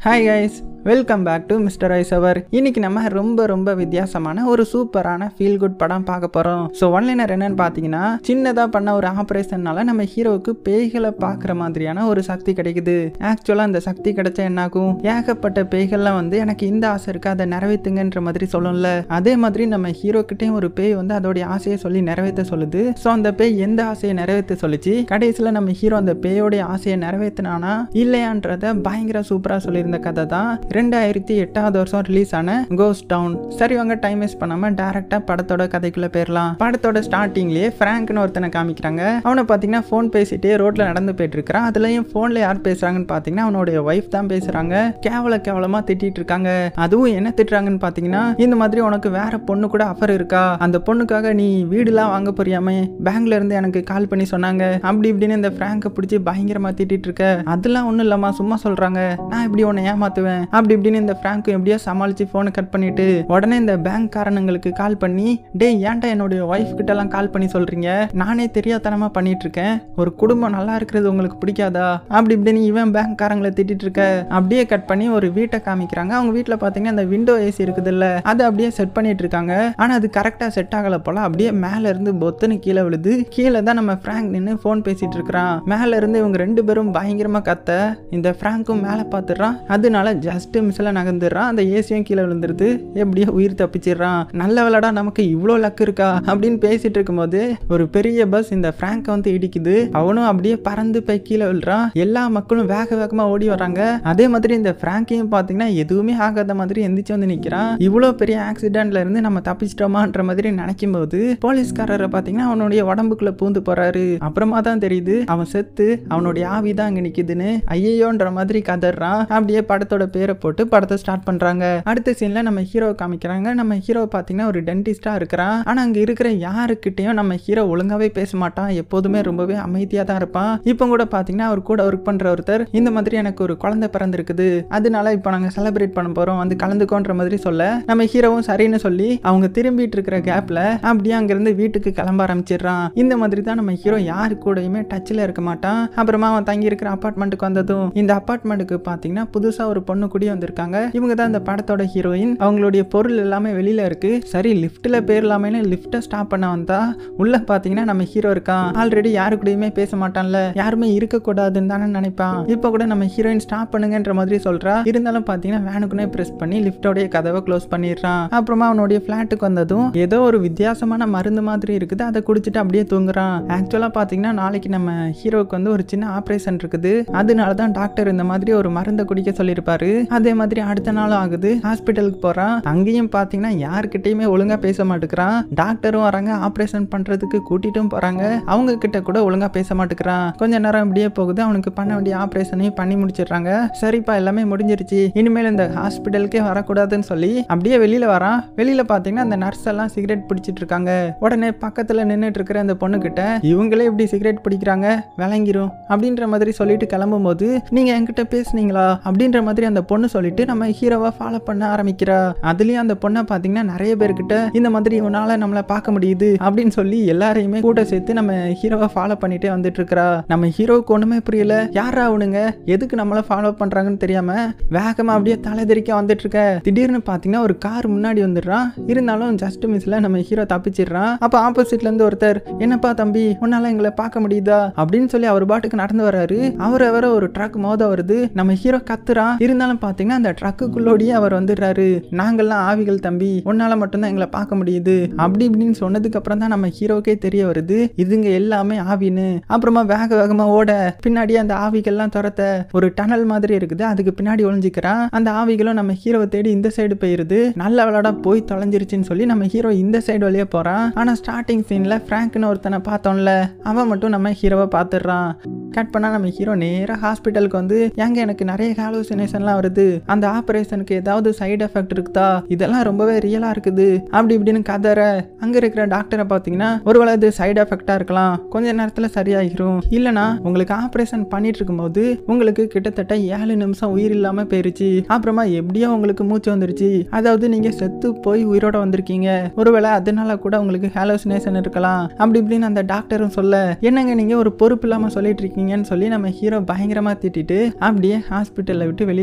hi guys welcome back to mister ice அவர் இன்னைக்கு நம்ம ரொம்ப ரொம்ப வித்தியாசமான ஒரு சூப்பரான ஃபீல் குட் படம் பார்க்க போகிறோம் ஸோ ஒன்லைனர் என்னன்னு பார்த்தீங்கன்னா சின்னதாக பண்ண ஒரு ஆப்ரேஷன்னால நம்ம ஹீரோவுக்கு பேய்களை பார்க்குற மாதிரியான ஒரு சக்தி கிடைக்குது ஆக்சுவலாக அந்த சக்தி கிடைச்சா என்னாகும் ஏகப்பட்ட பேய்கள்லாம் வந்து எனக்கு இந்த ஆசை இருக்கு அதை நிறைவேற்றுங்கன்ற மாதிரி சொல்லும்ல அதே மாதிரி நம்ம ஹீரோ கிட்டேயும் ஒரு பேய் வந்து அதோடைய ஆசையை சொல்லி நிறைவேற்ற சொல்லுது ஸோ அந்த பேய் எந்த ஆசையை நிறைவேற்ற சொல்லிச்சு கடைசியில் நம்ம ஹீரோ அந்த பேயோடைய ஆசையை நிறைவேற்றினானா இல்லையான்றத பயங்கர சூப்பராக சொல்லியிருந்த கதை தான் ரெண்டாயிரத்தி எட்டாவது வருஷம் ரிலீஸ் ஆன கோஸ் டவுன் சரி வாங்க டைம் வேஸ்ட் பண்ணாம டேரக்டா படத்தோட கதைக்குள்ள போயிடலாம் படத்தோட ஸ்டார்டிங்லயே ஃப்ராங்க்னு ஒருத்தனை காமிக்கிறாங்க அவனை பார்த்தீங்கன்னா ஃபோன் பேசிட்டே ரோட்ல நடந்து போயிட்டு இருக்கிறான் அதுலயும் ஃபோன்ல யார் பேசுறாங்கன்னு பார்த்தீங்கன்னா அவனுடைய ஒய்ஃப் தான் பேசுறாங்க கேவல கேவலமா திட்டிட்டு இருக்காங்க அதுவும் என்ன திட்டுறாங்கன்னு பார்த்தீங்கன்னா இந்த மாதிரி உனக்கு வேற பொண்ணு கூட அஃபர் இருக்கா அந்த பொண்ணுக்காக நீ வீடுலாம் வாங்க போறியாமே பேங்க்ல இருந்து எனக்கு கால் பண்ணி சொன்னாங்க அப்படி இப்படின்னு இந்த ஃப்ராங்கை பிடிச்சி பயங்கரமா திட்டிட்டு இருக்க அதெல்லாம் ஒன்றும் இல்லம்மா சும்மா சொல்றாங்க நான் இப்படி உன்னை ஏமாத்துவேன் அப்படி இப்படின்னு இந்த ஃப்ராங்க்கும் எப்படியோ சமாளிச்சு ஃபோனை கட் பண்ணிட்டு உடனே இந்த பேங்க் காரணங்களுக்கு கால் பண்ணி டே ஏன்டா என்னுடைய ஒய்ஃப் கிட்டலாம் கால் பண்ணி சொல்றீங்க நானே தெரியாதனமா பண்ணிட்டு இருக்கேன் ஒரு குடும்பம் நல்லா இருக்கிறது உங்களுக்கு பிடிக்காதா அப்படி இப்படின்னு இவன் பேங்க் காரங்களை திட்டிட்டு இருக்க அப்படியே கட் பண்ணி ஒரு வீட்டை காமிக்கிறாங்க அவங்க வீட்டில் பார்த்தீங்கன்னா அந்த விண்டோ ஏசி இருக்குதுல்ல அதை அப்படியே செட் பண்ணிட்டு இருக்காங்க ஆனால் அது கரெக்டாக செட் ஆகல போல அப்படியே மேல இருந்து பொத்துன்னு கீழே விழுது கீழே தான் நம்ம ஃப்ராங்க் நின்று ஃபோன் பேசிட்டு இருக்கிறான் மேல இருந்து இவங்க ரெண்டு பேரும் பயங்கரமா கத்த இந்த ஃப்ராங்க்கும் மேலே பார்த்துடுறான் அதனால ஜஸ்ட் மிஸ்ல நகர்ந்துடுறான் அந்த ஏசியும் கீழே விழுந்துருது எப்படியோ உயிர் தப்பிச்சிடுறான் நல்ல விளடா நமக்கு இவ்வளோ லக் இருக்கா அப்படின்னு பேசிட்டு இருக்கும்போது ஒரு பெரிய பஸ் இந்த ஃப்ராங்கை வந்து இடிக்குது அவனும் அப்படியே பறந்து போய் கீழே விழுறான் எல்லா மக்களும் வேக வேகமா ஓடி வராங்க அதே மாதிரி இந்த ஃப்ராங்கையும் பார்த்தீங்கன்னா எதுவுமே ஆகாத மாதிரி எந்திரிச்சு வந்து நிற்கிறான் இவ்வளோ பெரிய ஆக்சிடென்ட்ல இருந்து நம்ம தப்பிச்சிட்டோமான்ற மாதிரி நினைக்கும் போது போலீஸ்காரரை பார்த்தீங்கன்னா அவனுடைய உடம்புக்குள்ள பூந்து போறாரு அப்புறமா தான் தெரியுது அவன் செத்து அவனுடைய ஆவி தான் அங்கே நிற்குதுன்னு ஐயோன்ற மாதிரி கதறான் அப்படியே படத்தோட பேரை போட்டு படத்தை ஸ்டார்ட் பண்றாங்க அடுத்த சீன்ல நம்ம ஹீரோ காமிக்கிறாங்க நம்ம ஹீரோ பார்த்தீங்கன்னா ஒரு டென்டிஸ்டா இருக்கிறான் ஆனா அங்க இருக்கிற யாருக்கிட்டையும் நம்ம ஹீரோ ஒழுங்காவே பேச மாட்டான் எப்போதுமே ரொம்பவே அமைதியா தான் இருப்பான் இப்போ கூட பார்த்தீங்கன்னா அவர் கூட ஒர்க் பண்ற ஒருத்தர் இந்த மாதிரி எனக்கு ஒரு குழந்தை பிறந்திருக்குது அதனால இப்போ நாங்க செலிப்ரேட் பண்ண போறோம் வந்து கலந்துக்கோன்ற மாதிரி சொல்ல நம்ம ஹீரோவும் சரின்னு சொல்லி அவங்க திரும்பிட்டு இருக்கிற கேப்ல அப்படியே அங்கிருந்து வீட்டுக்கு கிளம்ப ஆரம்பிச்சிடுறான் இந்த மாதிரி தான் நம்ம ஹீரோ யாரு கூடயுமே டச்சில் இருக்க மாட்டான் அப்புறமா அவன் தங்கி இருக்கிற அப்பார்ட்மெண்ட்டுக்கு வந்ததும் இந்த அப்பார்ட்மெண்ட்டுக்கு பார்த்தீங்கன்னா புதுசா ஒரு பொண்ணு கூடி வந்திருக்காங்க இவங்க தான் இந்த படத்தோட ஹீரோயின் அவங்களுடைய பொருள் எல்லாமே வெளியில இருக்கு சரி லிஃப்ட்ல போயிடலாமேன்னு லிஃப்ட்டை ஸ்டாப் பண்ண வந்தா உள்ள பார்த்தீங்கன்னா நம்ம ஹீரோ இருக்கான் ஆல்ரெடி யாரு கூடயுமே பேச மாட்டான்ல யாருமே இருக்கக்கூடாதுன்னு தானே நினைப்பான் இப்போ கூட நம்ம ஹீரோயின் ஸ்டாப் பண்ணுங்கன்ற மாதிரி சொல்றா இருந்தாலும் பார்த்தீங்கன்னா வேனுக்குனே ப்ரெஸ் பண்ணி லிஃப்டோடைய கதவை க்ளோஸ் பண்ணிடுறான் அப்புறமா அவனுடைய ஃப்ளாட்டுக்கு வந்ததும் ஏதோ ஒரு வித்தியாசமான மருந்து மாதிரி இருக்குது அதை குடிச்சிட்டு அப்படியே தூங்குறான் ஆக்சுவலாக பார்த்தீங்கன்னா நாளைக்கு நம்ம ஹீரோவுக்கு வந்து ஒரு சின்ன ஆப்ரேஷன் இருக்குது அதனால தான் டாக்டர் இந்த மாதிரி ஒரு மருந்தை குடிக்க சொல்லியிருப்பாரு அதே மாதிரி அடுத்த நாளும் ஆகுது ஹாஸ்பிட்டலுக்கு போறான் அங்கேயும் பார்த்தீங்கன்னா யாருக்கிட்டையுமே ஒழுங்கா பேச மாட்டேங்கிறான் டாக்டரும் வராங்க ஆப்ரேஷன் பண்றதுக்கு கூட்டிட்டும் போறாங்க அவங்க கிட்ட கூட ஒழுங்கா பேச மாட்டேங்கிறான் கொஞ்ச நேரம் இப்படியே போகுது அவனுக்கு பண்ண வேண்டிய ஆப்ரேஷனையும் பண்ணி முடிச்சிடுறாங்க சரிப்பா எல்லாமே முடிஞ்சிருச்சு இனிமேல் இந்த ஹாஸ்பிட்டலுக்கே வரக்கூடாதுன்னு சொல்லி அப்படியே வெளியில வரான் வெளியில பார்த்தீங்கன்னா அந்த நர்ஸ் எல்லாம் சிகரெட் பிடிச்சிட்டு இருக்காங்க உடனே பக்கத்துல நின்றுட்டு இருக்கிற அந்த பொண்ணு கிட்ட இவங்களே இப்படி சிகரெட் பிடிக்கிறாங்க விளங்கிரும் அப்படின்ற மாதிரி சொல்லிட்டு கிளம்பும் போது நீங்க என்கிட்ட பேசுனீங்களா அப்படின்ற மாதிரி அந்த பொண்ணு சொல்லிட்டு நம்ம ஹீரோவை ஃபாலோ பண்ண ஆரம்பிக்கிறா அதுலயும் அந்த பொண்ணை பாத்தீங்கன்னா நிறைய பேர்கிட்ட இந்த மாதிரி இவனால நம்மளை பார்க்க முடியுது அப்படின்னு சொல்லி எல்லாரையுமே கூட சேர்த்து நம்ம ஹீரோவை ஃபாலோ பண்ணிட்டே வந்துட்டு இருக்கிறா நம்ம ஹீரோவுக்கு ஒண்ணுமே புரியல யாரா அவனுங்க எதுக்கு நம்மள ஃபாலோ பண்றாங்கன்னு தெரியாம வேகமா அப்படியே தலைதெறிக்க வந்துட்டு இருக்க திடீர்னு பாத்தீங்கன்னா ஒரு கார் முன்னாடி வந்துடுறான் இருந்தாலும் ஜஸ்ட் மிஸ்ல நம்ம ஹீரோ தப்பிச்சிடுறான் அப்ப ஆப்போசிட்ல இருந்து ஒருத்தர் என்னப்பா தம்பி உன்னால எங்களை பார்க்க முடியுதா அப்படின்னு சொல்லி அவர் பாட்டுக்கு நடந்து வராரு அவர் வர ஒரு ட்ரக் மோத வருது நம்ம ஹீரோ கத்துறான் இருந்தாலும் பாத்தீங்கன்னா அந்த ட்ரக்குக்குள்ளோடயே அவர் வந்துடுறாரு நாங்கெல்லாம் ஆவிகள் தம்பி உன்னால மட்டும்தான் எங்களை பார்க்க முடியுது அப்படி இப்படின்னு சொன்னதுக்கு அப்புறம் தான் நம்ம ஹீரோக்கே தெரிய வருது இதுங்க எல்லாமே ஆவின்னு அப்புறமா வேக வேகமா ஓட பின்னாடியே அந்த ஆவிகள்லாம் துரத்த ஒரு டனல் மாதிரி இருக்குது அதுக்கு பின்னாடி ஒளிஞ்சிக்கிறான் அந்த ஆவிகளும் நம்ம ஹீரோவை தேடி இந்த சைடு போயிருது நல்ல விளாடா போய் தொலைஞ்சிருச்சுன்னு சொல்லி நம்ம ஹீரோ இந்த சைடு வழியா போறான் ஆனா ஸ்டார்டிங் சீன்ல ஃப்ராங்க்னு ஒருத்தனை பார்த்தோம்ல அவன் மட்டும் நம்ம ஹீரோவை பார்த்துடுறான் கட் பண்ணா நம்ம ஹீரோ நேராக ஹாஸ்பிட்டலுக்கு வந்து எங்க எனக்கு நிறைய ஹாலோசினேஷன்லாம் வருது அந்த ஆப்ரேஷனுக்கு ஏதாவது சைடு எஃபெக்ட் இருக்குதா இதெல்லாம் ரொம்பவே ரியலா இருக்குது அப்படி இப்படின்னு கதற அங்க இருக்கிற டாக்டரை பார்த்தீங்கன்னா ஒருவேளை இது சைடு எஃபெக்டா இருக்கலாம் கொஞ்ச நேரத்துல சரியாகிரும் இல்லனா உங்களுக்கு ஆப்ரேஷன் பண்ணிட்டு இருக்கும்போது உங்களுக்கு கிட்டத்தட்ட ஏழு நிமிஷம் உயிர் இல்லாம போயிருச்சு அப்புறமா எப்படியோ உங்களுக்கு மூச்சு வந்துருச்சு அதாவது நீங்க செத்து போய் உயிரோட வந்திருக்கீங்க ஒருவேளை அதனால கூட உங்களுக்கு ஹாலோசினேஷன் இருக்கலாம் அப்படி இப்படின்னு அந்த டாக்டரும் சொல்ல என்னங்க நீங்க ஒரு பொறுப்பு இல்லாம சொல்லிட்டு இருக்கீங்கன்னு சொல்லி நம்ம ஹீரோ பயங்கரமா திட்டிட்டு அப்படியே ஹாஸ்பிட்டல்ல விட்டு வெளியில வந்துடுறான்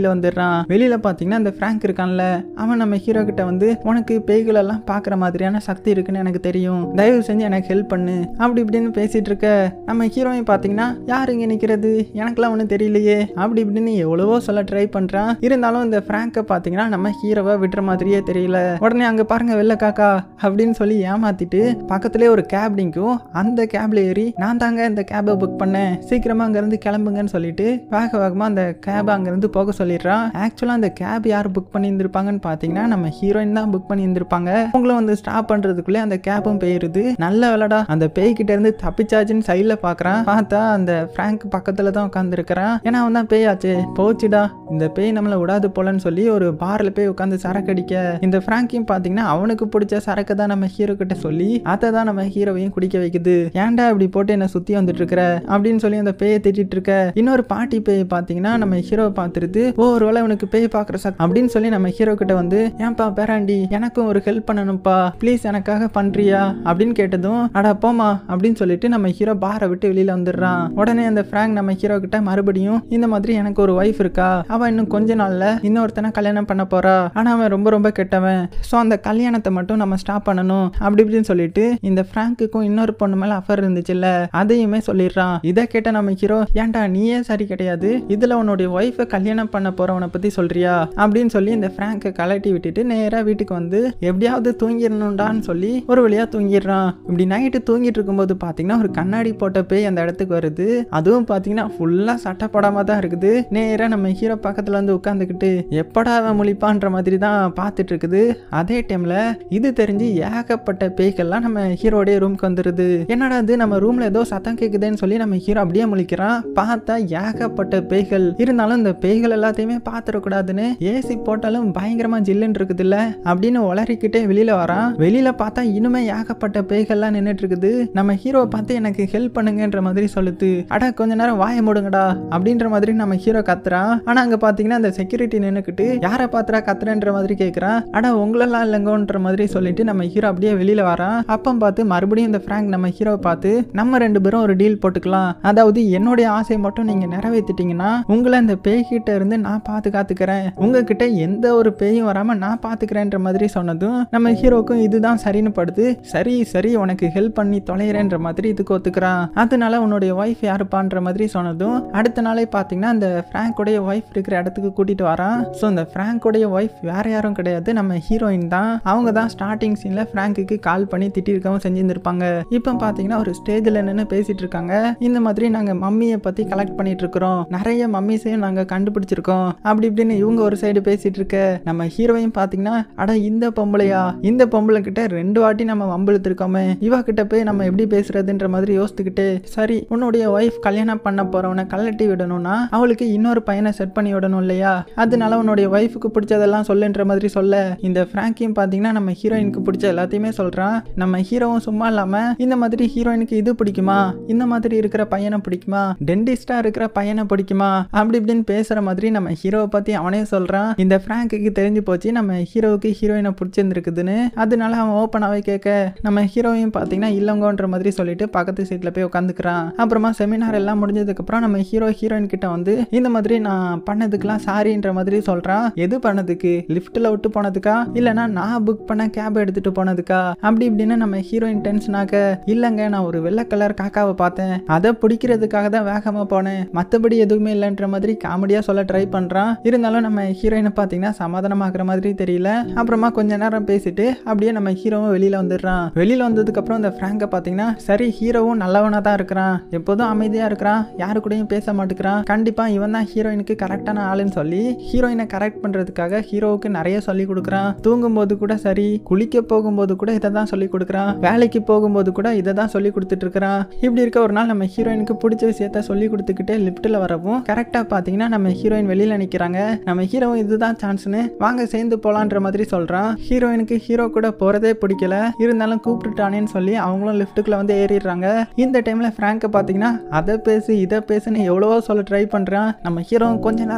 வந்துடுறான் வெளியில பாத்தீங்கன்னா அந்த ஃப்ராங்க் இருக்கான்ல அவன் நம்ம ஹீரோ கிட்ட வந்து உனக்கு பேய்கள் எல்லாம் பாக்குற மாதிரியான சக்தி இருக்குன்னு எனக்கு தெரியும் தயவு செஞ்சு எனக்கு ஹெல்ப் பண்ணு அப்படி இப்படின்னு பேசிட்டு இருக்க நம்ம ஹீரோயின் பாத்தீங்கன்னா யார் இங்க நிக்கிறது எனக்கெல்லாம் ஒன்றும் தெரியலையே அப்படி இப்படின்னு எவ்வளவோ சொல்ல ட்ரை பண்றான் இருந்தாலும் இந்த ஃப்ராங்கை பாத்தீங்கன்னா நம்ம ஹீரோவை விடுற மாதிரியே தெரியல உடனே அங்க பாருங்க வெள்ள காக்கா அப்படின்னு சொல்லி ஏமாத்திட்டு பக்கத்துலேயே ஒரு கேப் நிற்கும் அந்த கேப்ல ஏறி நான் தாங்க இந்த கேபை புக் பண்ணேன் சீக்கிரமா அங்கேருந்து கிளம்புங்கன்னு சொல்லிட்டு வேக வேகமாக அந்த கேபை அங்கேருந்து போக சொல்லிடுறான் ஆக்சுவலாக அந்த கேப் யார் புக் பண்ணியிருந்திருப்பாங்கன்னு பார்த்தீங்கன்னா நம்ம ஹீரோயின் தான் புக் பண்ணியிருந்திருப்பாங்க அவங்களும் வந்து ஸ்டாப் பண்ணுறதுக்குள்ளே அந்த கேபும் போயிருது நல்ல வேலைடா அந்த பேய்கிட்ட இருந்து தப்பிச்சாச்சுன்னு சைடில் பார்க்குறான் பார்த்தா அந்த ஃப்ராங்க் பக்கத்தில் தான் உட்காந்துருக்கிறான் ஏன்னா அவன் தான் பேயாச்சு போச்சுடா இந்த பேய் நம்மளை விடாது போலன்னு சொல்லி ஒரு பாரில் போய் உட்காந்து சரக்கு அடிக்க இந்த ஃப்ராங்கையும் பார்த்தீங்கன்னா அவனுக்கு பிடிச்ச சரக்கு தான் நம்ம ஹீரோ கிட்ட சொல்லி அதை தான் நம்ம ஹீரோவையும் குடிக்க வைக்குது ஏன்டா இப்படி போட்டு என்ன சுற்றி வந்துட்டு இருக்கிற அப்படின்னு சொல்லி அந்த பேயை திட்டிட்டு இருக்க இன்னொரு பாட்டி பேய் பார்த்தீங்கன்னா நம்ம ஹீரோவை பார்த்துருது ஓ ஒரு வேளை உனக்கு பேய் பார்க்குற சக் அப்படின்னு சொல்லி நம்ம ஹீரோ கிட்ட வந்து ஏன்பா பேராண்டி எனக்கும் ஒரு ஹெல்ப் பண்ணணும்ப்பா ப்ளீஸ் எனக்காக பண்றியா அப்படின்னு கேட்டதும் அடா போமா அப்படின்னு சொல்லிட்டு நம்ம ஹீரோ பாரை விட்டு வெளியில வந்துடுறான் உடனே அந்த ஃப்ராங்க் நம்ம ஹீரோ கிட்ட மறுபடியும் இந்த மாதிரி எனக்கு ஒரு ஒய்ஃப் இருக்கா அவ இன்னும் கொஞ்ச நாள்ல இன்னொருத்தனை கல்யாணம் பண்ண போறா ஆனா அவன் ரொம்ப ரொம்ப கெட்டவன் ஸோ அந்த கல்யாணத்தை மட்டும் நம்ம ஸ்டாப் பண்ணணும் அப்படி இப்படின்னு சொல்லிட்டு இந்த ஃப்ராங்க்குக்கும் இன்னொரு பொண்ணு மேல அஃபர் இருந்துச்சுல்ல அதையுமே சொல்லிடுறான் இதை கேட்ட நம்ம ஹீரோ ஏன்டா நீயே சரி கிடையாது இதுல உன்னுடைய ஒய்ஃபை கல்யாணம் பண்ண போறவனை பத்தி சொல்றியா அப்படின்னு சொல்லி இந்த ஃப்ராங்கை கலட்டி விட்டுட்டு நேரா வீட்டுக்கு வந்து எப்படியாவது தூங்கிடணும்டான்னு சொல்லி ஒரு வழியா தூங்கிடுறான் இப்படி நைட்டு தூங்கிட்டு இருக்கும்போது பாத்தீங்கன்னா ஒரு கண்ணாடி போட்ட பேய் அந்த இடத்துக்கு வருது அதுவும் பாத்தீங்கன்னா ஃபுல்லா சட்டப்படாம தான் இருக்குது நேரா நம்ம ஹீரோ பக்கத்துல வந்து உட்காந்துக்கிட்டு எப்படா அவன் முழிப்பான்ற மாதிரி தான் பார்த்துட்டு இருக்குது அதே டைம்ல இது தெரிஞ்சு ஏகப்பட்ட பேய்கள்லாம் நம்ம ஹீரோடைய ரூம்க்கு வந்துருது என்னடா இது நம்ம ரூம்ல ஏதோ சத்தம் கேக்குதுன்னு சொல்லி நம்ம ஹீரோ அப்படியே முழிக்கிறான் பார்த்தா ஏகப்பட்ட பேய்கள் இருந்தாலும் இந்த பேய்கள் எல்லாத்தையுமே பார்த்துடக்கூடாதுன்னு ஏசி போட்டாலும் பயங்கரமா ஜில்லுன்னு இருக்குது இல்ல அப்படின்னு உளறிக்கிட்டே வெளியில வரான் வெளியில பார்த்தா இனிமே ஏகப்பட்ட பேய்கள்லாம் நின்றுட்டு இருக்குது நம்ம ஹீரோவை பார்த்து எனக்கு ஹெல்ப் பண்ணுங்கன்ற மாதிரி சொல்லுது அட கொஞ்ச நேரம் வாய மூடுங்கடா அப்படின்ற மாதிரி நம்ம ஹீரோ கத்துறான் ஆனா அங்க பாத்தீங்கன்னா அந்த செக்யூரிட்டி நின்னுக்கிட்டு யாரை பாத்துறா கத்துறன்ற மாதிரி கேக்குறான் அட உங்களெல்லாம் இல்லைங்கன்ற மாதிரி சொல்லிட்டு நம்ம ஹீரோ அப்படியே வெளியில வரான் அப்பம் பார்த்து மறுபடியும் இந்த ஃப்ராங்க் நம்ம ஹீரோவை பார்த்து நம்ம ரெண்டு பேரும் ஒரு டீல் போட்டுக்கலாம் அதாவது என்னுடைய ஆசையை மட்டும் நீங்க நிறைவேற்றிட்டீங்கன்னா உங்களை இந்த பேய்கிட்ட இருந்து நான் பார்த்து காத்துக்கிறேன் உங்ககிட்ட எந்த ஒரு பேயும் வராம நான் பாத்துக்கிறேன்ற மாதிரி சொன்னதும் நம்ம ஹீரோக்கும் இதுதான் சரின்னு படுது சரி சரி உனக்கு ஹெல்ப் பண்ணி தொலைகிறேன்ற மாதிரி இதுக்கு ஒத்துக்கிறான் அதனால உன்னுடைய ஒய்ஃப் யாருப்பான்ற மாதிரி சொன்னதும் அடுத்த நாளே பார்த்தீங்கன்னா அந்த ஃப்ராங்கோடைய ஒய்ஃப் இருக்கிற இடத்துக்கு கூட்டிட்டு வரான் ஸோ இந்த ஃப்ராங்கோடைய ஒய்ஃப் வேற யாரும் கிடையாது நம்ம ஹீரோயின் தான் அவங்க தான் ஸ்டார்டிங் சீன்ல ஃப்ராங்குக்கு கால் பண்ணி திட்டிருக்கவும் செஞ்சிருந்திருப்பாங்க இப்போ பார்த்தீங்கன்னா ஒரு ஸ்டேஜில் நின்று பேசிட்டு இருக்காங்க இந்த மாதிரி நாங்கள் மம்மியை பற்றி கலெக்ட் பண்ணிட்டு இருக்கிறோம் நிறைய மம்மிஸையும் நாங்கள் கண்டுபிடிச்சிருக்கோம் அப்படி இப்படின்னு இவங்க ஒரு சைடு பேசிட்டு இருக்க நம்ம ஹீரோயின் பார்த்தீங்கன்னா அட இந்த பொம்பளையா இந்த பொம்பளை கிட்ட ரெண்டு வாட்டி நம்ம வம்பிழுத்திருக்கோமே இவ கிட்ட போய் நம்ம எப்படி பேசுறதுன்ற மாதிரி யோசித்துக்கிட்டு சரி உன்னுடைய ஒய்ஃப் கல்யாணம் பண்ண போறவனை கலட்டி விடணும்னா அவளுக்கு இன்னொரு பையனை செட் பண்ணி விடணும் இல்லையா அதனால உன்னுடைய ஒய்ஃபுக்கு பிடிச்சதெல்லாம் சொல்லுன்ற மாதிரி சொல்ல இந்த ஃப்ராங்கியும் பார்த்தீங்கன்னா நம்ம ஹீரோயினுக்கு பிடிச்ச எல்லாத்தையுமே சொல்றான் நம்ம ஹீரோவும் சும்மா இல்லாம இந்த மாதிரி ஹீரோயினுக்கு இது பிடிக்குமா இந்த மாதிரி இருக்கிற பையனை பிடிக்குமா டென்டிஸ்டா இருக்கிற பையனை பிடிக்குமா அப்படி இப்படின்னு பேசுற மாதிரி நம்ம ஹீரோவை பத்தி அவனே சொல்றான் இந்த ஃப்ராங்குக்கு தெரிஞ்சு போச்சு நம்ம ஹீரோவுக்கு ஹீரோயினை பிடிச்சிருந்துருக்குதுன்னு அதனால அவன் ஓப்பனாகவே கேட்க நம்ம ஹீரோயும் பார்த்தீங்கன்னா இல்லைங்கன்ற மாதிரி சொல்லிட்டு பக்கத்து சீட்டில் போய் உட்காந்துக்கிறான் அப்புறமா செமினார் எல்லாம் முடிஞ்சதுக்கப்புறம் நம்ம ஹீரோ ஹீரோயின் கிட்ட வந்து இந்த மாதிரி நான் பண்ணதுக்கெல்லாம் சாரின்ற மாதிரி சொல்கிறான் எது பண்ணதுக்கு லிஃப்ட்டில் விட்டு போனதுக்கா இல்லைனா நான் புக் பண்ண கேப் எடுத்துட்டு போனதுக்கா அப்படி இப்படின்னு நம்ம ஹீரோயின் டென்ஷன் ஆக இல்லைங்க நான் ஒரு வெள்ளை கலர் காக்காவை பார்த்தேன் அதை பிடிக்கிறதுக்காக தான் வேகமாக போனேன் மற்றபடி எதுவுமே இல்லைன்ற மாதிரி காமெடியாக சொல்ல ட்ரை பண்ணுறான் இருந்தாலும் நம்ம ஹீரோயினை பார்த்தீங்கன்னா சமாதானமாக்குற மாதிரி தெரியல அப்புறமா கொஞ்ச நேரம் பேசிட்டு அப்படியே நம்ம ஹீரோவும் வெளியில் வந்துடுறான் வெளியில் வந்ததுக்கப்புறம் இந்த ஃப்ராங்கை பார்த்தீங்கன்னா சரி ஹீரோவும் நல்லவனாக தான் இருக்கிறான் எப்போதும் அமைதியாக இருக்கிறான் யாரு கூடயும் பேச மாட்டேங்கிறான் கண்டிப்பாக இவன் தான் ஹீரோயினுக்கு கரெக்டான ஆளுன்னு சொல்லி ஹீரோயினை கரெக்ட் பண்ணுறதுக்காக ஹீரோவுக்கு நிறைய சொல்லி கொடுக்குறான் தூங்கும்போது கூட சரி குளிக்க போகும்போது கூட இதை தான் சொல்லி கொடுக்குறான் வேலைக்கு போகும்போது கூட இதை தான் சொல்லி கொடுத்துட்டு இருக்கிறான் இப்படி இருக்க ஒரு நாள் நம்ம ஹீரோயினுக்கு பிடிச்ச விஷயத்த சொல்லி கொடுத்துக்கிட்டே லிஃப்ட்டில் வரவும் கரெக்டாக பார்த்தீங்கன்னா நம்ம ஹீரோயின் வெளியில் நிற்கிறாங்க நம்ம ஹீரோவும் இதுதான் சான்ஸ்னு வாங்க சேர்ந்து போலான்ற மாதிரி சொல்கிறான் ஹீரோயினுக்கு ஹீரோ கூட போகிறதே பிடிக்கல இருந்தாலும் கூப்பிட்டுட்டானேன்னு சொல்லி அவங்களும் லிஃப்ட்டுக்குள்ள வந்து ஏறிடுறாங்க இந்த டைமில் ஃப்ராங்கை பார்த்தீங்கன்னா அதை பேசு இதை பேசுன்னு எவ்வளவோ சொல்ல ட்ரை பண்ணுறான் நம்ம ஹீரோ கொஞ்ச நேரம்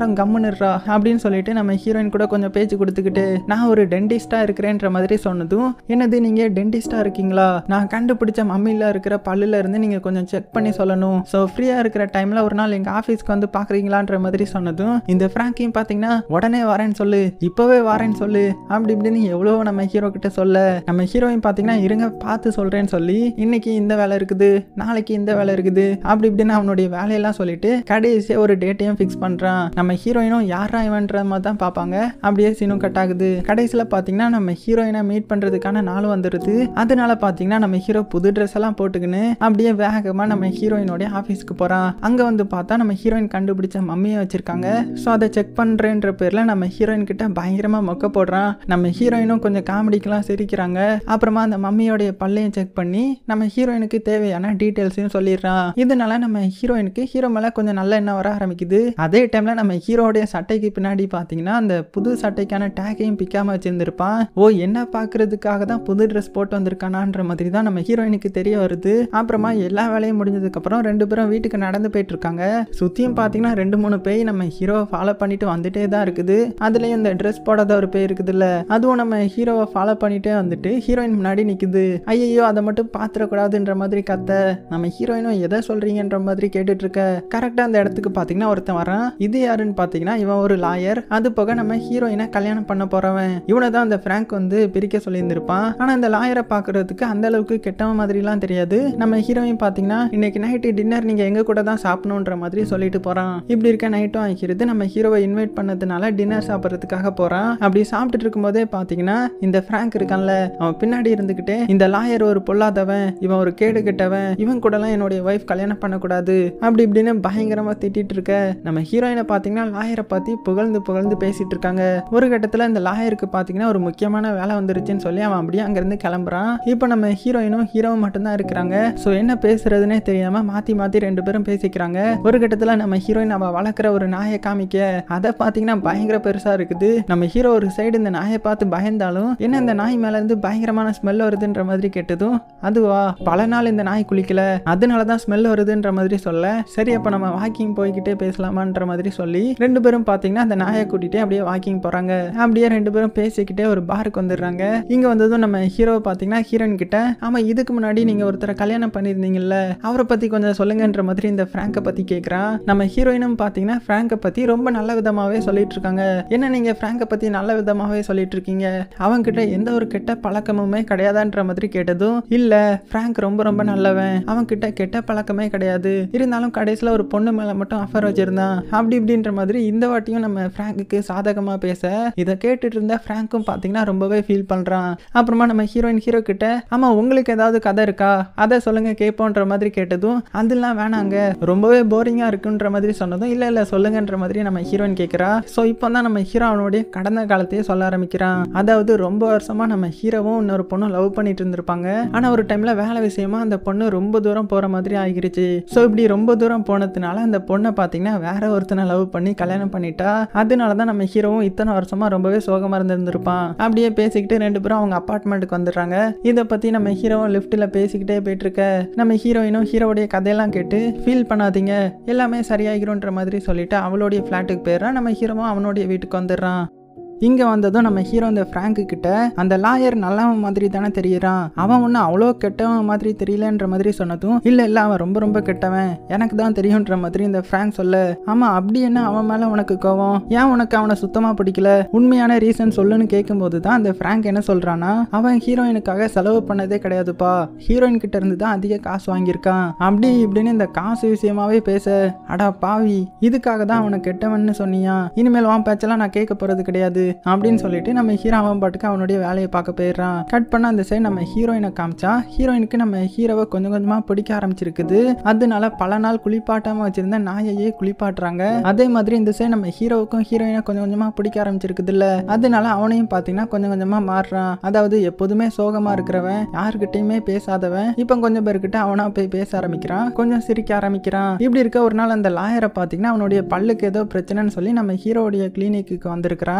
நேரம் கம்முன்னுறா அப்படின்னு சொல்லிட்டு நம்ம ஹீரோயின் கூட கொஞ்சம் பேச்சு கொடுத்துக்கிட்டு நான் ஒரு டென்டிஸ்டா இருக்கிறேன்ற மாதிரி சொன்னதும் என்னது நீங்க டென்டிஸ்டா இருக்கீங்களா நான் கண்டுபிடிச்ச மம்மியில் இருக்கிற பல்லுல இருந்து நீங்க கொஞ்சம் செக் பண்ணி சொல்லணும் ஸோ ஃப்ரீயா இருக்கிற டைம்ல ஒரு நாள் எங்க ஆஃபீஸ்க்கு வந்து பாக்குறீங்களான்ற மாதிரி சொன்னதும் இந்த ஃப்ராங்கையும் பாத்தீங்கன்னா உடனே வரேன்னு சொல்லு இப்பவே வரேன்னு சொல்லு அப்படி இப்படின்னு எவ்வளோ நம்ம ஹீரோ கிட்ட சொல்ல நம்ம ஹீரோயின் பாத்தீங்கன்னா இருங்க பார்த்து சொல்றேன்னு சொல்லி இன்னைக்கு இந்த வேலை இருக்குது நாளைக்கு இந்த வேலை இருக்குது அப்படி இப்படின்னு அவனுடைய வேலையெல்லாம் சொல்லிட்டு கடைசியா ஒரு டேட்டையும் ஃபிக்ஸ் பண்றான் நம்ம ஹீரோயினும் யாரா இவன்ற மாதிரி தான் பார்ப்பாங்க அப்படியே சீனும் கட் ஆகுது கடைசியில் பார்த்தீங்கன்னா நம்ம ஹீரோயினை மீட் பண்றதுக்கான நாள் வந்துடுது அதனால பார்த்தீங்கன்னா நம்ம ஹீரோ புது ட்ரெஸ் எல்லாம் போட்டுக்கின்னு அப்படியே வேகமாக நம்ம ஹீரோயினோட ஆஃபீஸ்க்கு போறான் அங்க வந்து பார்த்தா நம்ம ஹீரோயின் கண்டுபிடிச்ச மம்மியை வச்சிருக்காங்க ஸோ அதை செக் பண்றேன்ற பேர்ல நம்ம ஹீரோயின் கிட்ட பயங்கரமா மொக்க போடுறான் நம்ம ஹீரோயினும் கொஞ்சம் காமெடிக்கெல்லாம் சிரிக்கிறாங்க அப்புறமா அந்த மம்மியோடைய பல்லையும் செக் பண்ணி நம்ம ஹீரோயினுக்கு தேவையான டீட்டெயில்ஸையும் சொல்லிடுறான் இதனால நம்ம ஹீரோயினுக்கு ஹீரோ மேல கொஞ்சம் நல்ல எண்ணம் வர ஆரம்பிக்குது அதே டைம்ல நம்ம ஹீரோடைய சட்டைக்கு பின்னாடி பாத்தீங்கன்னா அந்த புது சட்டைக்கான டேக்கையும் பிக்காம வச்சிருந்திருப்பான் ஓ என்ன பாக்குறதுக்காக தான் புது ட்ரெஸ் போட்டு வந்திருக்கானான்ற மாதிரி தான் நம்ம ஹீரோயினுக்கு தெரிய வருது அப்புறமா எல்லா வேலையும் முடிஞ்சதுக்கு அப்புறம் ரெண்டு பேரும் வீட்டுக்கு நடந்து போயிட்டு இருக்காங்க சுத்தியும் பாத்தீங்கன்னா ரெண்டு மூணு பேய் நம்ம ஹீரோவை ஃபாலோ பண்ணிட்டு வந்துட்டே தான் இருக்குது அதுலயும் இந்த ட்ரெஸ் போடாத ஒரு பேய் இருக்குதுல்ல அதுவும் நம்ம ஹீரோவை ஃபாலோ பண்ணிட்டே வந்துட்டு ஹீரோயின் முன்னாடி நிக்குது ஐயோ அதை மட்டும் பாத்திரக்கூடாதுன்ற மாதிரி கத்த நம்ம ஹீரோயினும் எதை சொல்றீங்கன்ற மாதிரி கேட்டுட்டு இருக்க கரெக்டா அந்த இடத்துக்கு பாத்தீங்கன்னா ஒருத்தன் வரான் இது யாருன்னு பாத்தீங்கன்னா இவன் ஒரு லாயர் அது போக நம்ம ஹீரோயினை கல்யாணம் பண்ண போறவன் இவனை தான் அந்த பிராங்க் வந்து பிரிக்க சொல்லியிருந்திருப்பான் ஆனா இந்த லாயரை பாக்குறதுக்கு அந்த அளவுக்கு கெட்டவன் மாதிரிலாம் தெரியாது நம்ம ஹீரோயின் பாத்தீங்கன்னா இன்னைக்கு நைட்டு டின்னர் நீங்க எங்க கூட தான் சாப்பிடணுன்ற மாதிரி சொல்லிட்டு போறான் இப்படி இருக்க நைட்டும் ஆகிறது நம்ம ஹீரோவை இன்வைட் பண்ணதுனால டின்னர் சாப்பிட்றதுக்காக போறான் அப்படி சாப்பிட்டுட்டு இருக்கும்போதே பாத்தீங்கன்னா இந்த பிராங்க் இருக்கான்ல அவன் பின்னாடி இருந்துகிட்டே இந்த லாயர் ஒரு பொல்லாதவன் இவன் ஒரு கேடு கெட்டவன் இவன் கூடலாம் என்னுடைய ஒய்ஃப் கல்யாணம் பண்ணக்கூடாது அப்படி இப்படின்னு பயங்கரமா திட்டிட்டு இருக்க நம்ம ஹீரோயினை பாத்தீங்கன்னா லாயரை பத்தி புகழ்ந்து புகழ்ந்து பேசிட்டு இருக்காங்க ஒரு கட்டத்துல இந்த லாயருக்கு பாத்தீங்கன்னா ஒரு முக்கியமான வேலை வந்துருச்சுன்னு சொல்லி அவன் அப்படியே அங்கிருந்து கிளம்புறான் இப்போ நம்ம ஹீரோயினும் ஹீரோவும் மட்டும்தான் இருக்கிறாங்க ஸோ என்ன பேசுறதுனே தெரியாம மாத்தி மாத்தி ரெண்டு பேரும் பேசிக்கிறாங்க ஒரு கட்டத்துல நம்ம ஹீரோயின் அவ வளர்க்குற ஒரு நாயை காமிக்க அதை பாத்தீங்கன்னா பயங்கர பெருசா இருக்குது நம்ம ஹீரோ ஒரு சைடு இந்த நாயை பார்த்து பயந்தாலும் என்ன இந்த நாய் மேல இருந்து பயங்கரமான ஸ்மெல் வருதுன்ற மாதிரி கேட்டதும் அதுவா பல நாள் இந்த நாய் குளிக்கல அதனால தான் ஸ்மெல் வருதுன்ற மாதிரி சொல்ல சரி அப்ப நம்ம வாக்கிங் போய்கிட்டே பேசலாமான்ற மாதிரி சொல்லி ரெண்டு பேரும் பாத்தீங்கன்னா அந்த நாயை கூட்டிட்டு அப்படியே வாக்கிங் போறாங்க அப்படியே ரெண்டு பேரும் பேசிக்கிட்டே ஒரு பாருக்கு வந்துடுறாங்க இங்க வந்ததும் நம்ம ஹீரோவை பாத்தீங்கன்னா ஹீரோயின் கிட்ட ஆமா இதுக்கு முன்னாடி நீங்க ஒருத்தரை கல்யாணம் பண்ணியிருந்தீங்கல்ல அவரை பத்தி கொஞ்சம் சொல்லுங்கன்ற மாதிரி இந்த ஃப்ராங்கை பத்தி கேட்குறான் நம்ம ஹீரோயினும் பாத்தீங்கன்னா ஃப்ராங்கை பத்தி ரொம்ப நல்ல விதமாவே சொல்லிட்டு இருக்காங்க என்ன நீங்க ஃப்ராங்கை பத்தி நல்ல விதமாவே சொல்லிட்டு இருக்கீங்க அவன்கிட்ட எந்த ஒரு கெட்ட பழக்கமுமே கிடையாதான்ற மாதிரி கேட்டதும் இல்ல ஃப்ராங்க் ரொம்ப ரொம்ப நல்லவன் அவன்கிட்ட கெட்ட பழக்கமே கிடையாது இருந்தாலும் கடைசியில் ஒரு பொண்ணு மேல மட்டும் அஃபர் வச்சிருந்தான் அப்படி இப்படின்ற மாதிரி இந்த வாட்டியும் நம்ம ஃப்ராங்குக்கு சாதகமா பேச இதை கேட்டுட்டு இருந்த ஃப்ராங்க்கும் பாத்தீங்கன்னா ரொம்பவே ஃபீல் பண்றான் அப்புறமா நம்ம ஹீரோயின் ஹீரோ கிட்ட ஆமா உங்களுக்கு ஏதாவது கதை இருக்கா அதை சொல்லுங்க கேட்போன்ற மாதிரி கேட்டதும் அதெல்லாம் வேணாங்க ரொம்பவே போரிங்கா இருக்குன்ற மாதிரி சொன்னதும் இல்ல இல்ல சொல்லுங்கன்ற மாதிரி நம்ம ஹீரோயின் கேட்கிறா ஸோ இப்போ தான் நம்ம ஹீரோ அவனுடைய கடந்த காலத்தையே சொல்ல ஆரம்பிக்கிறான் அதாவது ரொம்ப வருஷமா நம்ம ஹீரோவும் இன்னொரு பொண்ணும் லவ் பண்ணிட்டு இருந்திருப்பாங்க ஆனா ஒரு டைம்ல வேலை விஷயமா அந்த பொண்ணு ரொம்ப தூரம் போற மாதிரி ஆகிருச்சு ஸோ இப்படி ரொம்ப தூரம் போனதுனால அந்த பொண்ணை பார்த்தீங்கன்னா வேற ஒருத்தனை லவ் பண்ணி கல்யாணம் பண்ணிட்டா அதனால தான் நம்ம ஹீரோவும் இத்தனை வருஷமா ரொம்பவே சோகமா இருந்திருந்திருப்பான் அப்படியே பேசிக்கிட்டு ரெண்டு பேரும் அவங்க அப்பார்ட்மெண்ட்டுக்கு வந்துடுறாங்க இதை பத்தி நம்ம ஹீரோவும் லிஃப்ட்டில் பேசிக்கிட்டே போயிட்டு இருக்க நம்ம ஹீரோயினும் ஹீரோவுடைய கதையெல்லாம் கேட்டு ஃபீல் பண்ணாதீங்க எல்லாமே சரியாகிரும்ன்ற மாதிரி சொல்லிட்டு அவளுடைய ஃப்ளாட்டுக்கு போயிடுறான் நம்ம ஹீரோவும் அவனுடைய வீட்டுக்கு வந்துடுறான் இங்கே வந்ததும் நம்ம ஹீரோ இந்த ஃப்ராங்கு கிட்ட அந்த லாயர் நல்லவன் மாதிரி தானே தெரியறான் அவன் ஒன்றும் அவ்வளோ கெட்டவன் மாதிரி தெரியலன்ற மாதிரி சொன்னதும் இல்லை இல்லை அவன் ரொம்ப ரொம்ப கெட்டவன் எனக்கு தான் தெரியுன்ற மாதிரி இந்த ஃப்ராங்க் சொல்ல ஆமாம் அப்படி என்ன அவன் மேலே உனக்கு கோவம் ஏன் உனக்கு அவனை சுத்தமாக பிடிக்கல உண்மையான ரீசன் சொல்லுன்னு கேட்கும்போது தான் அந்த ஃப்ராங்க் என்ன சொல்கிறான்னா அவன் ஹீரோயினுக்காக செலவு பண்ணதே கிடையாதுப்பா ஹீரோயின் கிட்ட இருந்து தான் அதிக காசு வாங்கியிருக்கான் அப்படி இப்படின்னு இந்த காசு விஷயமாவே பேச அடா பாவி இதுக்காக தான் அவனை கெட்டவன்னு சொன்னியா இனிமேல் வான் பேச்செல்லாம் நான் கேட்க போறது கிடையாது அப்படின்னு சொல்லிட்டு நம்ம ஹீரோ அவன் பாட்டுக்கு அவனுடைய வேலையை பார்க்க போயிடுறான் கட் பண்ண அந்த சைடு நம்ம ஹீரோயினை காமிச்சா ஹீரோயினுக்கு நம்ம ஹீரோவை கொஞ்சம் கொஞ்சமா பிடிக்க ஆரம்பிச்சிருக்குது அதனால பல நாள் குளிப்பாட்டாம வச்சிருந்த நாயையே குளிப்பாட்டுறாங்க அதே மாதிரி இந்த சைடு நம்ம ஹீரோவுக்கும் ஹீரோயினை கொஞ்சம் கொஞ்சமா பிடிக்க ஆரம்பிச்சிருக்குது இல்ல அதனால அவனையும் பாத்தீங்கன்னா கொஞ்சம் கொஞ்சமா மாறுறான் அதாவது எப்போதுமே சோகமா இருக்கிறவன் யாருக்கிட்டையுமே பேசாதவன் இப்போ கொஞ்சம் பேர்கிட்ட அவனா போய் பேச ஆரம்பிக்கிறான் கொஞ்சம் சிரிக்க ஆரம்பிக்கிறான் இப்படி இருக்க ஒரு நாள் அந்த லாயரை பாத்தீங்கன்னா அவனுடைய பல்லுக்கு ஏதோ பிரச்சனைன்னு சொல்லி நம்ம ஹீரோவுடைய கிளினிக்கு வந்திருக்கிறான் ஸோ நம்ம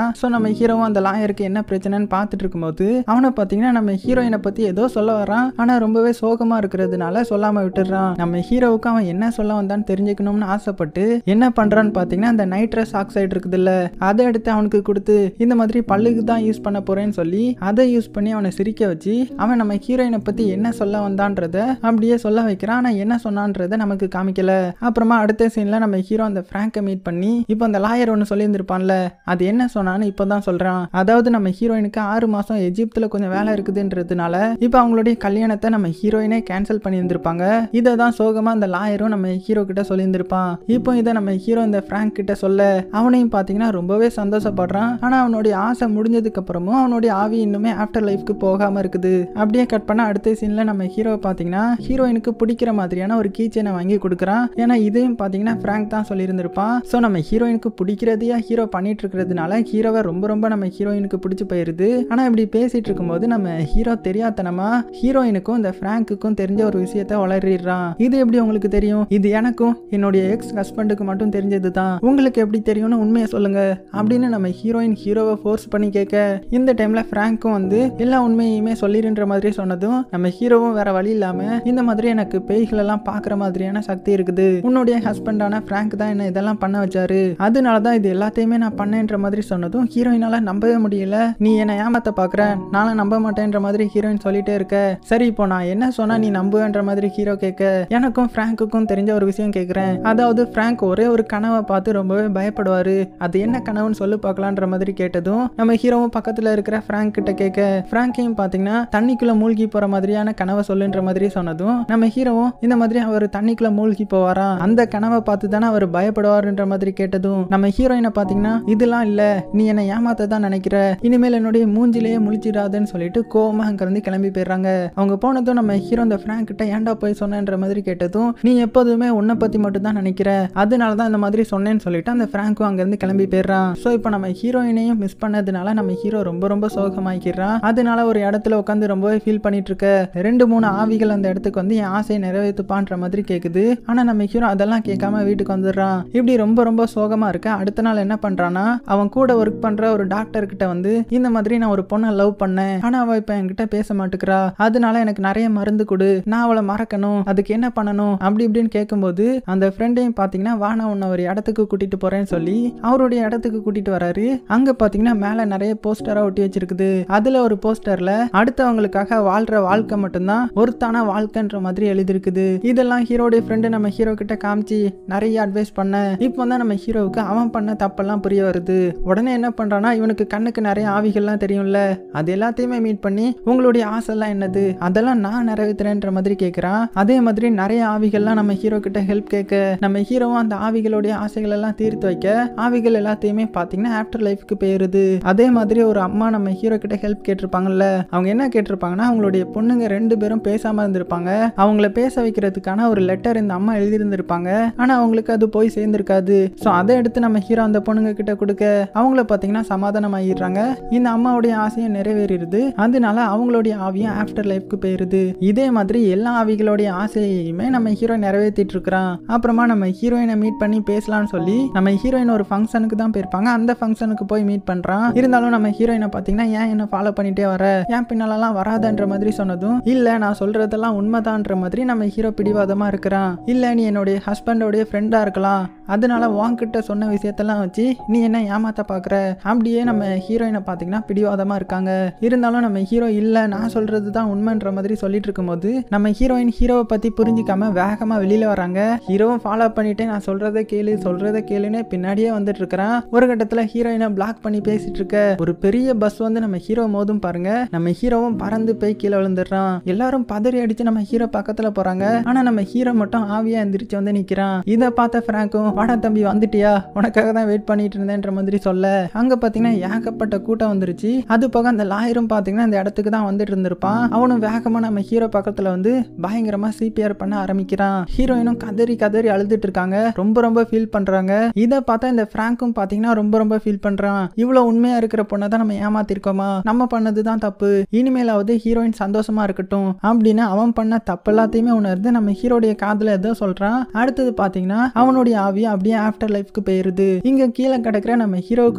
நம்ம ஹீரோவும் அந்த லாயருக்கு என்ன பிரச்சனைன்னு பார்த்துட்டு இருக்கும்போது அவனை பார்த்தீங்கன்னா நம்ம ஹீரோயினை பத்தி ஏதோ சொல்ல வரான் ஆனா ரொம்பவே சோகமா இருக்கிறதுனால சொல்லாம விட்டுறான் நம்ம ஹீரோவுக்கு அவன் என்ன சொல்ல வந்தான்னு தெரிஞ்சுக்கணும்னு ஆசைப்பட்டு என்ன பண்றான்னு பார்த்தீங்கன்னா அந்த நைட்ரஸ் ஆக்சைடு இருக்குதுல்ல அதை எடுத்து அவனுக்கு கொடுத்து இந்த மாதிரி பல்லுக்கு தான் யூஸ் பண்ண போறேன்னு சொல்லி அதை யூஸ் பண்ணி அவனை சிரிக்க வச்சு அவன் நம்ம ஹீரோயினை பத்தி என்ன சொல்ல வந்தான்றத அப்படியே சொல்ல வைக்கிறான் ஆனா என்ன சொன்னான்றத நமக்கு காமிக்கல அப்புறமா அடுத்த சீன்ல நம்ம ஹீரோ அந்த ஃப்ராங்கை மீட் பண்ணி இப்போ அந்த லாயர் ஒன்று சொல்லியிருந்திருப்பான்ல அது என்ன சொன்னான்னு இப்போதான் சொல்றான் அதாவது நம்ம ஹீரோயினுக்கு ஆறு மாசம் எஜிப்துல கொஞ்சம் வேலை இருக்குதுன்றதுனால இப்போ அவங்களுடைய கல்யாணத்தை நம்ம ஹீரோயினே கேன்சல் பண்ணியிருந்திருப்பாங்க இதை தான் சோகமா அந்த லாயரும் நம்ம ஹீரோ கிட்ட சொல்லியிருந்திருப்பான் இப்போ இதை நம்ம ஹீரோ இந்த ஃப்ராங்க் கிட்ட சொல்ல அவனையும் பார்த்தீங்கன்னா ரொம்பவே சந்தோஷப்படுறான் ஆனா அவனுடைய ஆசை முடிஞ்சதுக்கு அப்புறமும் அவனுடைய ஆவி இன்னுமே ஆஃப்டர் லைஃப்க்கு போகாம இருக்குது அப்படியே கட் பண்ண அடுத்த சீன்ல நம்ம ஹீரோ பார்த்தீங்கன்னா ஹீரோயினுக்கு பிடிக்கிற மாதிரியான ஒரு கீச்சனை வாங்கி கொடுக்குறான் ஏன்னா இதையும் பார்த்தீங்கன்னா ஃப்ராங்க் தான் சொல்லியிருந்திருப்பான் ஸோ நம்ம ஹீரோயினுக்கு பிடிக்கிறதையா ஹீரோ பண்ணிட்டு இருக்கிறதுனால ஹீரோவை ரொம்ப ரொம்ப நம்ம ஹீரோயினுக்கு பிடிச்சி போயிருது ஆனால் இப்படி பேசிட்டு இருக்கும்போது நம்ம ஹீரோ தெரியாதனமா ஹீரோயினுக்கும் இந்த ஃப்ராங்க்குக்கும் தெரிஞ்ச ஒரு விஷயத்த வளரிடுறான் இது எப்படி உங்களுக்கு தெரியும் இது எனக்கும் என்னுடைய எக்ஸ் ஹஸ்பண்டுக்கு மட்டும் தெரிஞ்சது தான் உங்களுக்கு எப்படி தெரியும்னு உண்மையை சொல்லுங்க அப்படின்னு நம்ம ஹீரோயின் ஹீரோவை ஃபோர்ஸ் பண்ணி கேட்க இந்த டைம்ல ஃப்ராங்க்கும் வந்து எல்லா உண்மையுமே சொல்லிருன்ற மாதிரி சொன்னதும் நம்ம ஹீரோவும் வேற வழி இல்லாம இந்த மாதிரி எனக்கு பேய்கள் எல்லாம் பார்க்குற மாதிரியான சக்தி இருக்குது உன்னுடைய ஹஸ்பண்டான ஃப்ராங்க் தான் என்ன இதெல்லாம் பண்ண வச்சாரு அதனால தான் இது எல்லாத்தையுமே நான் பண்ணேன்ற மாதிரி சொன்னதும் ஹீரோயினால நம்பவே முடியல நீ என்னை ஏமாத்த பார்க்குற நானும் நம்ப மாட்டேன்ற மாதிரி ஹீரோயின் சொல்லிட்டே இருக்க சரி இப்போ நான் என்ன சொன்னா நீ நம்புவேன்ற மாதிரி ஹீரோ கேட்க எனக்கும் ஃப்ராங்க்குக்கும் தெரிஞ்ச ஒரு விஷயம் கேட்குறேன் அதாவது ஃப்ராங்க் ஒரே ஒரு கனவை பார்த்து ரொம்பவே பயப்படுவாரு அது என்ன கனவுன்னு சொல்லு பார்க்கலான்ற மாதிரி கேட்டதும் நம்ம ஹீரோவும் பக்கத்துல இருக்கிற ஃப்ராங்க் கிட்ட கேட்க ஃப்ராங்கையும் பார்த்தீங்கன்னா தண்ணிக்குள்ள மூழ்கி போற மாதிரியான கனவை சொல்லுன்ற மாதிரி சொன்னதும் நம்ம ஹீரோவும் இந்த மாதிரி அவர் தண்ணிக்குள்ள மூழ்கி போவாராம் அந்த கனவை பார்த்து தானே அவர் பயப்படுவாருன்ற மாதிரி கேட்டதும் நம்ம ஹீரோயினை பார்த்தீங்கன்னா இதெல்லாம் இல்ல நீ என்னை ஏமாத்த தான் நினைக்கிற இனிமேல் என்னுடைய மூஞ்சிலேயே முழிச்சிடாதுன்னு சொல்லிட்டு கோவமா அங்கிருந்து கிளம்பி போயிடுறாங்க அவங்க போனதும் நம்ம ஹீரோ அந்த ஃப்ராங்க் கிட்ட ஏன்டா போய் சொன்னேன்ற மாதிரி கேட்டதும் நீ எப்போதுமே உன்னை பத்தி மட்டும் தான் நினைக்கிற அதனால தான் இந்த மாதிரி சொன்னேன்னு சொல்லிட்டு அந்த ஃப்ராங்க்கும் அங்கிருந்து கிளம்பி போயிடுறான் ஸோ இப்போ நம்ம ஹீரோயினையும் மிஸ் பண்ணதுனால நம்ம ஹீரோ ரொம்ப ரொம்ப சோகமாக்கிடுறான் அதனால ஒரு இடத்துல உட்காந்து ரொம்பவே ஃபீல் பண்ணிட்டு இருக்க ரெண்டு மூணு ஆவிகள் அந்த இடத்துக்கு வந்து என் ஆசையை நிறைவேற்றுப்பான்ற மாதிரி கேட்குது ஆனா நம்ம ஹீரோ அதெல்லாம் கேட்காம வீட்டுக்கு வந்துடுறான் இப்படி ரொம்ப ரொம்ப சோகமா இருக்க அடுத்த நாள் என்ன பண்றான்னா அவன் கூட ஒர்க் பண்ற ஒரு டாக்டர் கிட்ட வந்து இந்த மாதிரி நான் ஒரு பொண்ணை லவ் பண்ணேன் ஆனா அவ இப்ப என்கிட்ட பேச மாட்டேங்கிறா அதனால எனக்கு நிறைய மருந்து கொடு நான் அவளை மறக்கணும் அதுக்கு என்ன பண்ணணும் அப்படி இப்படின்னு கேட்கும்போது அந்த ஃப்ரெண்டையும் பாத்தீங்கன்னா வா நான் உன்னை ஒரு இடத்துக்கு கூட்டிட்டு போறேன்னு சொல்லி அவருடைய இடத்துக்கு கூட்டிட்டு வராரு அங்க பாத்தீங்கன்னா மேல நிறைய போஸ்டரா ஒட்டி வச்சிருக்குது அதுல ஒரு போஸ்டர்ல அடுத்தவங்களுக்காக வாழ்ற வாழ்க்கை மட்டும்தான் ஒருத்தான வாழ்க்கைன்ற மாதிரி எழுதிருக்குது இதெல்லாம் ஹீரோடைய ஃப்ரெண்டு நம்ம ஹீரோ கிட்ட காமிச்சு நிறைய அட்வைஸ் பண்ண இப்போ தான் நம்ம ஹீரோவுக்கு அவன் பண்ண தப்பெல்லாம் புரிய வருது உடனே என்ன பண்றான்னா இவனுக்கு கண்ணுக்கு நிறைய ஆவிகள்லாம் தெரியும்ல அது எல்லாத்தையுமே மீட் பண்ணி உங்களுடைய ஆசைலாம் என்னது அதெல்லாம் நான் நிறைவேற்றுறேன்ற மாதிரி கேட்குறான் அதே மாதிரி நிறைய ஆவிகள்லாம் நம்ம ஹீரோ கிட்ட ஹெல்ப் கேட்க நம்ம ஹீரோவும் அந்த ஆவிகளுடைய ஆசைகள் எல்லாம் தீர்த்து வைக்க ஆவிகள் எல்லாத்தையுமே பார்த்தீங்கன்னா ஆஃப்டர் லைஃப்க்கு போயிருது அதே மாதிரி ஒரு அம்மா நம்ம ஹீரோ கிட்ட ஹெல்ப் கேட்டிருப்பாங்கல்ல அவங்க என்ன கேட்டிருப்பாங்கன்னா அவங்களுடைய பொண்ணுங்க ரெண்டு பேரும் பேசாம இருந்திருப்பாங்க அவங்கள பேச வைக்கிறதுக்கான ஒரு லெட்டர் இந்த அம்மா எழுதியிருந்திருப்பாங்க ஆனா அவங்களுக்கு அது போய் சேர்ந்திருக்காது ஸோ அதை எடுத்து நம்ம ஹீரோ அந்த பொண்ணுங்க கிட்ட கொடுக்க அவங்கள பார்த்தீங்கன்னா சமாதானம் ஆகிடுறாங்க இந்த அம்மாவுடைய ஆசையும் நிறைவேறிடுது அதனால அவங்களுடைய ஆவியும் ஆஃப்டர் லைஃப்க்கு போயிருது இதே மாதிரி எல்லா ஆவிகளுடைய ஆசையுமே நம்ம ஹீரோ நிறைவேற்றிட்டு இருக்கிறான் அப்புறமா நம்ம ஹீரோயினை மீட் பண்ணி பேசலாம்னு சொல்லி நம்ம ஹீரோயின் ஒரு ஃபங்க்ஷனுக்கு தான் போயிருப்பாங்க அந்த ஃபங்க்ஷனுக்கு போய் மீட் பண்றான் இருந்தாலும் நம்ம ஹீரோயினை பார்த்தீங்கன்னா ஏன் என்ன ஃபாலோ பண்ணிட்டே வர ஏன் பின்னாலலாம் வராதன்ற மாதிரி சொன்னதும் இல்ல நான் சொல்றதெல்லாம் உண்மைதான்ற மாதிரி நம்ம ஹீரோ பிடிவாதமா இருக்கிறான் இல்ல நீ என்னுடைய ஹஸ்பண்டோடைய ஃப்ரெண்டா இருக்கலாம் அதனால உன்கிட்ட சொன்ன விஷயத்தெல்லாம் வச்சு நீ என்ன ஏமாத்த பாக்குற அப்படியே நம்ம ஹீரோயினை பார்த்தீங்கன்னா பிடிவாதமா இருக்காங்க இருந்தாலும் நம்ம ஹீரோ இல்ல நான் சொல்றது தான் உண்மைன்ற மாதிரி சொல்லிட்டு இருக்கும்போது நம்ம ஹீரோயின் ஹீரோவை பத்தி புரிஞ்சிக்காம வேகமா வெளியில வராங்க ஹீரோவும் ஃபாலோ பண்ணிட்டு நான் சொல்றதை கேளு சொல்றதை கேளுன்னு பின்னாடியே வந்துட்டு இருக்கிறான் ஒரு கட்டத்துல ஹீரோயினை பிளாக் பண்ணி பேசிட்டு இருக்க ஒரு பெரிய பஸ் வந்து நம்ம ஹீரோ மோதும் பாருங்க நம்ம ஹீரோவும் பறந்து போய் கீழே விழுந்துடுறான் எல்லாரும் பதறி அடிச்சு நம்ம ஹீரோ பக்கத்துல போறாங்க ஆனா நம்ம ஹீரோ மட்டும் ஆவியா எந்திரிச்சு வந்து நிக்கிறான் இதை பார்த்த ஃப்ராங்கும் வாடா தம்பி வந்துட்டியா உனக்காக தான் வெயிட் பண்ணிட்டு இருந்தேன்ற மாதிரி சொல்ல அங்க பாத்தீங்கன்னா ஏகப்பட்ட கூட்டம் வந்துருச்சு அது போக அந்த லாயரும் பாத்தீங்கன்னா அந்த இடத்துக்கு தான் வந்துட்டு இருந்திருப்பான் அவனும் வேகமா நம்ம ஹீரோ பக்கத்துல வந்து பயங்கரமா சிபிஆர் பண்ண ஆரம்பிக்கிறான் ஹீரோயினும் கதறி கதறி அழுதுட்டு இருக்காங்க ரொம்ப ரொம்ப ஃபீல் பண்றாங்க இதை பார்த்தா இந்த ஃப்ராங்கும் பாத்தீங்கன்னா ரொம்ப ரொம்ப ஃபீல் பண்றான் இவ்வளவு உண்மையா இருக்கிற பொண்ணை தான் நம்ம ஏமாத்திருக்கோமா நம்ம பண்ணது தான் தப்பு இனிமேலாவது ஹீரோயின் சந்தோஷமா இருக்கட்டும் அப்படின்னு அவன் பண்ண தப்பு எல்லாத்தையுமே உணர்ந்து நம்ம ஹீரோடைய காதுல ஏதோ சொல்றான் அடுத்தது பாத்தீங்கன்னா அவனுடைய ஆவி அப்படியே ஆஃப்டர் லைஃப்க்கு போயிருது இங்க கீழே கிடக்குற நம்ம ஹீரோவுக்கு பாத்தீங்கன்னா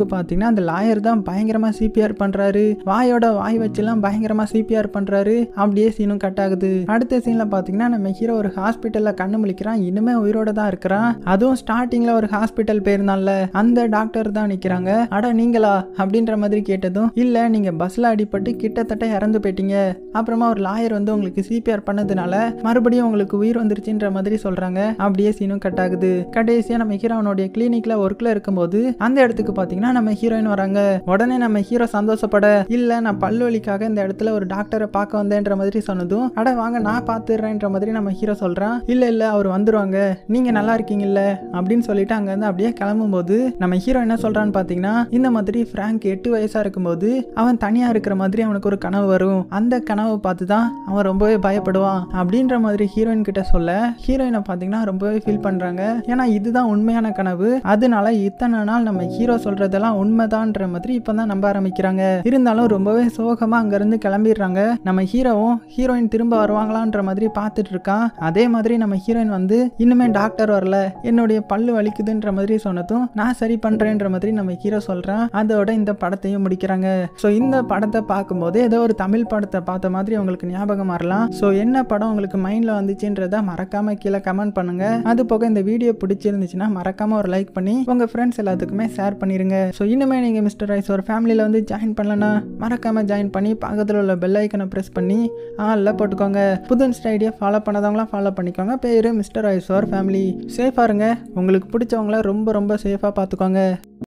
பார்த்தீங்கன்னா அந்த லாயர் தான் பயங்கரமாக சிபிஆர் பண்ணுறாரு வாயோட வாய் வச்சுலாம் பயங்கரமாக சிபிஆர் பண்ணுறாரு அப்படியே சீனும் கட் ஆகுது அடுத்த சீனில் பார்த்தீங்கன்னா நம்ம ஹீரோ ஒரு ஹாஸ்பிட்டலில் கண்ணு முழிக்கிறான் இனிமே உயிரோட தான் இருக்கிறான் அதுவும் ஸ்டார்டிங்கில் ஒரு ஹாஸ்பிட்டல் போயிருந்தான்ல அந்த டாக்டர் தான் நிற்கிறாங்க அட நீங்களா அப்படின்ற மாதிரி கேட்டதும் இல்லை நீங்கள் பஸ்ஸில் அடிபட்டு கிட்டத்தட்ட இறந்து போயிட்டீங்க அப்புறமா ஒரு லாயர் வந்து உங்களுக்கு சிபிஆர் பண்ணதுனால மறுபடியும் உங்களுக்கு உயிர் வந்துருச்சுன்ற மாதிரி சொல்கிறாங்க அப்படியே சீனும் கட் ஆகுது கடைசியாக நம்ம ஹீரோனுடைய கிளினிக்கில் ஒர்க்கில் இருக்கும்போது அந்த இடத்துக்கு பார்த்தீங்கன்னா நம்ம ஹீரோயின் வராங்க உடனே நம்ம ஹீரோ சந்தோஷப்பட இல்லை நான் பல்லு வலிக்காக இந்த இடத்துல ஒரு டாக்டரை பார்க்க வந்தேன்ற மாதிரி சொன்னதும் அட வாங்க நான் பார்த்துடுறேன்ற மாதிரி நம்ம ஹீரோ சொல்கிறான் இல்லை இல்லை அவர் வந்துருவாங்க நீங்கள் நல்லா இருக்கீங்கல்ல அப்படின்னு சொல்லிட்டு அங்கேருந்து அப்படியே கிளம்பும்போது நம்ம ஹீரோ என்ன சொல்கிறான்னு பார்த்தீங்கன்னா இந்த மாதிரி ஃப்ராங்க் எட்டு வயசாக இருக்கும்போது அவன் தனியாக இருக்கிற மாதிரி அவனுக்கு ஒரு கனவு வரும் அந்த கனவை பார்த்து தான் அவன் ரொம்பவே பயப்படுவான் அப்படின்ற மாதிரி ஹீரோயின் கிட்ட சொல்ல ஹீரோயினை பார்த்தீங்கன்னா ரொம்பவே ஃபீல் பண்ணுறாங்க ஏன்னா இதுதான் உண்மையான கனவு அதனால இத்தனை நாள் நம்ம ஹீரோ சொல்றதெல்லாம் உண்மைதான்ற மாதிரி இப்போ தான் நம்ப ஆரம்பிக்கிறாங்க இருந்தாலும் ரொம்பவே சோகமாக அங்கேருந்து கிளம்பிடுறாங்க நம்ம ஹீரோவும் ஹீரோயின் திரும்ப வருவாங்களான்ற மாதிரி பார்த்துட்டு இருக்கான் அதே மாதிரி நம்ம ஹீரோயின் வந்து இன்னுமே டாக்டர் வரல என்னுடைய பல்லு வலிக்குதுன்ற மாதிரி சொன்னதும் நான் சரி பண்ணுறேன்ற மாதிரி நம்ம ஹீரோ சொல்கிறான் அதோட இந்த படத்தையும் முடிக்கிறாங்க ஸோ இந்த படத்தை பார்க்கும்போது ஏதோ ஒரு தமிழ் படத்தை பார்த்த மாதிரி உங்களுக்கு ஞாபகம் வரலாம் ஸோ என்ன படம் உங்களுக்கு மைண்டில் வந்துச்சுன்றத மறக்காம கீழே கமெண்ட் பண்ணுங்க அது போக இந்த வீடியோ பிடிச்சிருந்துச்சுன்னா மறக்காம ஒரு லைக் பண்ணி உங்க ஃப்ரெண்ட்ஸ் எல்லாத்துக்குமே ஷேர் பண்ணிருங்க ஸோ இன்னுமே நீங்க மிஸ்டர் ரைஸ் ஒரு ஃபேமிலியில் வந்து ஜாயின் பண்ணலன்னா மறக்காம ஜாயின் பண்ணி பக்கத்தில் உள்ள பெல் ஐக்கனை ப்ரெஸ் பண்ணி ஆளில் போட்டுக்கோங்க புது இன்ஸ்டா ஐடியா ஃபாலோ பண்ணாதவங்களாம் ஃபாலோ பண்ணிக்கோங்க பேர் மிஸ்டர் ரைஸ் ஒரு ஃபேமிலி சேஃபாக இருங்க உங்களுக்கு பிடிச்சவங்கள ரொம்ப ரொம்ப சேஃபாக பார்த்துக்கோங்க